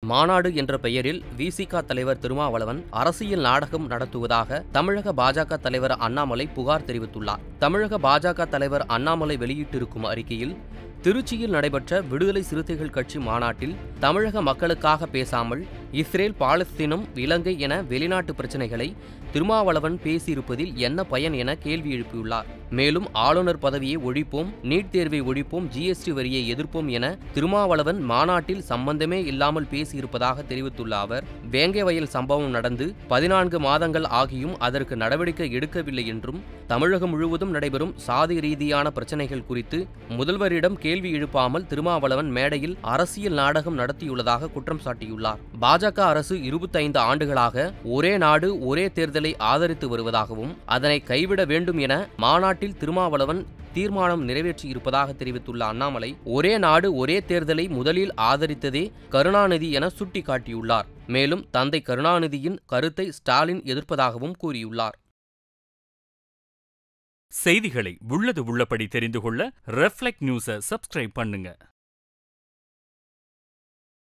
மாநாடு என்ற பெயரில் விசிக தலைவர் திருமாவளவன் அரசியல் நாடகம் நடத்துவதாக தமிழக பாஜக தலைவர் அண்ணாமலை புகார் தெரிவித்துள்ளார் தமிழக பாஜக தலைவர் அண்ணாமலை வெளியிட்டிருக்கும் அறிக்கையில் திருச்சியில் நடைபெற்ற விடுதலை சிறுத்தைகள் கட்சி மாநாட்டில் தமிழக மக்களுக்காக பேசாமல் இஸ்ரேல் பாலஸ்தீனம் இலங்கை என வெளிநாட்டு பிரச்சினைகளை திருமாவளவன் பேசியிருப்பதில் என்ன பயன் என கேள்வி எழுப்பியுள்ளார் மேலும் ஆளுநர் பதவியை ஒழிப்போம் நீட் தேர்வை ஒழிப்போம் ஜிஎஸ்டி வரியை எதிர்ப்போம் என திருமாவளவன் மாநாட்டில் சம்பந்தமே இல்லாமல் பேசியிருப்பதாக தெரிவித்துள்ள அவர் வேங்கை வயல் சம்பவம் நடந்து பதினான்கு மாதங்கள் ஆகியும் அதற்கு நடவடிக்கை எடுக்கவில்லை என்றும் தமிழகம் முழுவதும் நடைபெறும் சாதி ரீதியான பிரச்சினைகள் குறித்து முதல்வரிடம் கேள்வி எழுப்பாமல் திருமாவளவன் மேடையில் அரசியல் நாடகம் நடத்தியுள்ளதாக குற்றம் சாட்டியுள்ளார் பாஜக அரசு இருபத்தைந்து ஆண்டுகளாக ஒரே நாடு ஒரே தேர்தலை ஆதரித்து வருவதாகவும் அதனை கைவிட வேண்டும் என மாநாட்டில் திருமாவளவன் தீர்மானம் நிறைவேற்றியிருப்பதாக தெரிவித்துள்ள அண்ணாமலை ஒரே நாடு ஒரே தேர்தலை முதலில் ஆதரித்ததே கருணாநிதி என சுட்டிக்காட்டியுள்ளார் மேலும் தந்தை கருணாநிதியின் கருத்தை ஸ்டாலின் எதிர்ப்பதாகவும் கூறியுள்ளார் செய்திகளை உள்ளது உள்ளபடி தெரிந்து கொள்ள ரெஃப்ளெக்ட் நியூஸை சப்ஸ்கிரைப் பண்ணுங்க